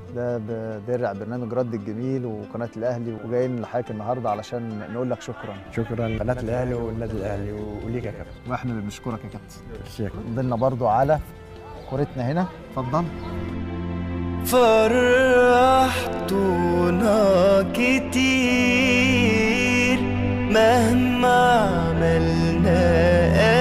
ده بدرع برنامج رد الجميل وقناه الاهلي وجايين لحضرتك النهارده علشان نقول لك شكرا شكرا قناه الاهلي والنادي الاهلي وليك يا كابتن واحنا اللي بنشكرك يا كابتن ميرسي يا كابتن. نضلنا برضو على كورتنا هنا اتفضل فرحتونا كتير مهما عملنا